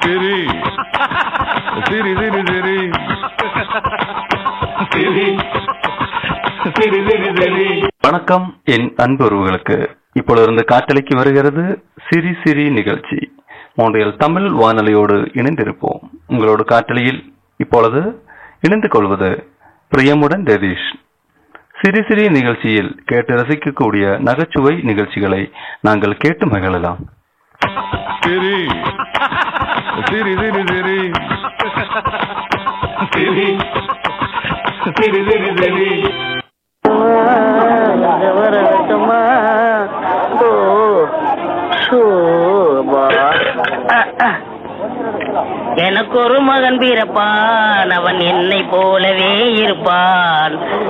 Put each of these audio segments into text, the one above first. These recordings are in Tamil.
சிரி சிரி சிரி சிரி சிரி சிரி சிரி சிரி வணக்கம் என் அன்பு உறவுகளுக்கு இப்பொழுது காற்றலைக்கு வருகிறது சிரி சிரி நிகழ்ச்சி மோன்றியல் தமிழ் வானொலியோடு இணைந்திருப்போம் உங்களோடு காற்றலையில் இப்பொழுது இணைந்து கொள்வது பிரியமுடன் ரதீஷ் சிரி சிரி நிகழ்ச்சியில் கேட்டு ரசிக்கக்கூடிய நகைச்சுவை நிகழ்ச்சிகளை நாங்கள் கேட்டு மகிழலாம் சிரி சிரி சிரி சிரி சிரி சிரி சிரி சிரி வரட்டுமா ஓ சோபா எனக்கு ஒரு மகன் பிறப்பான் அவன் என்னை போலவே இருப்பான்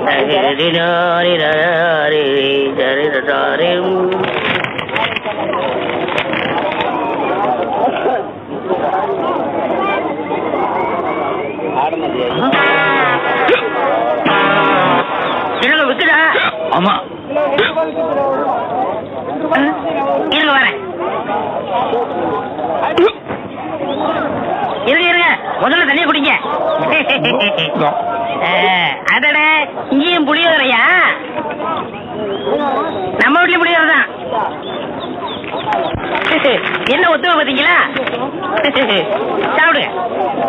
என்னங்க விக்குதா ஆமா இருங்க வரேன் இருங்க இருங்க முதல்ல தண்ணிய குடிங்க அஹ், அடடே இங்கேயும் புளியோதரையா நம்ம வீட்லயும் புளியோதரை தான் என்ன ஒத்துமை பாத்தீங்களா சாப்பிடுங்க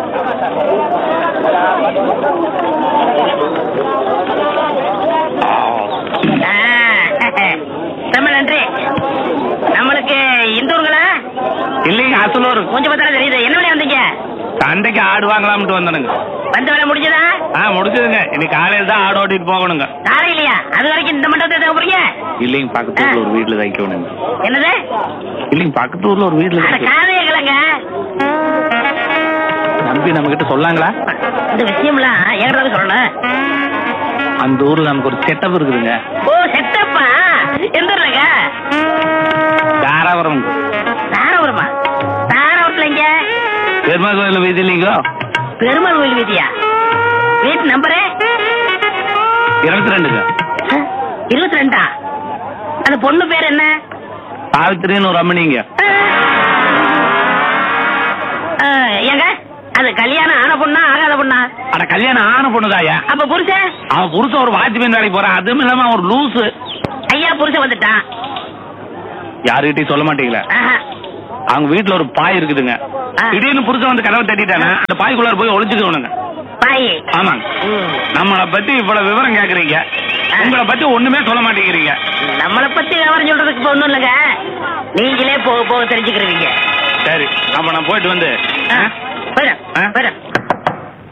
ஆஹ், ரொம்ப நன்றி நம்மளுக்கு இந்த ஊருங்களா இல்லைங்க அசலூர் கொஞ்சம் பார்த்தா தெரியுது என்ன வேலையா வந்தீங்க சண்டைக்கு ஆடு வாங்கலாம்னு வந்தனுங்க வந்த வேலை முடிஞ்சதா ஆ முடிச்சதுங்க இன்னைக்கு காலையில தான் ஆடு ஓட்டிட்டு போகணுங்க நாளை இல்லையா அது வரைக்கும் இந்த மண்டபத்தை தேவை போறீங்க இல்லைங்க பக்கத்து ஊர்ல ஒரு வீட்டுல தைக்கணுங்க என்னது இல்லைங்க பக்கத்து ஊர்ல ஒரு வீட்டுல அட, தைக்கணும் காதையே கிளங்க நம்பி நம்ம கிட்ட சொல்லாங்களா இந்த விஷயம்லாம் எங்கிட்ட சொல்லணும் அந்த ஊர்ல நமக்கு ஒரு செட்டப் இருக்குதுங்க ஓ செட்டப்பா எந்த ஊர்லங்க தாராபுரம் தாராபுரமா தாராபுரத்துல இங்க பெருமாள் கோயில் வீதி இல்லைங்க பெருமாள் கோயில் வீதியா வீட்டு நம்பரு இருபத்தி ரெண்டுங்க இருபத்தி ரெண்டா அந்த பொண்ணு பேர் என்ன சாவித்திரின்னு ஒரு அம்மனிங்க ஆ, ஏங்க அது கல்யாணம் ஆன பொண்ணா ஆகாத பொண்ணா அட கல்யாணம் ஆன பொண்ணுதாயா அப்ப புருஷன் அவன் புருஷன் ஒரு வாட்ச்மேன் வேலைக்கு போறான் அதுவும் இல்லாம அவன் ஒரு லூசு ஐயா புருஷன் வந்துட்டான் யாருகிட்டயும் சொல்ல மாட்டீங்களா ஆஹா. அவங்க வீட்டுல ஒரு பாய் இருக்குதுங்க ஆ. திடீர்னு புருஷன் வந்து கதவை தட்டிட்டானா அந்த பாய்க்குள்ளார போய் ஒளிச்சுக்கணுங்க பாய் ஆமாங்க ம். நம்மளை பத்தி இவ்வளவு விவரம் கேக்குறீங்க உங்களை பத்தி ஒண்ணுமே சொல்ல மாட்டேங்கிறீங்க நம்மளை பத்தி விவரம் சொல்றதுக்கு இப்ப ஒண்ணும் இல்லைங்க நீங்களே போக போக தெரிஞ்சுக்கிறீங்க சரி அப்ப நான் போயிட்டு வந்து ஆ, போயிடு ஆ? போயிடு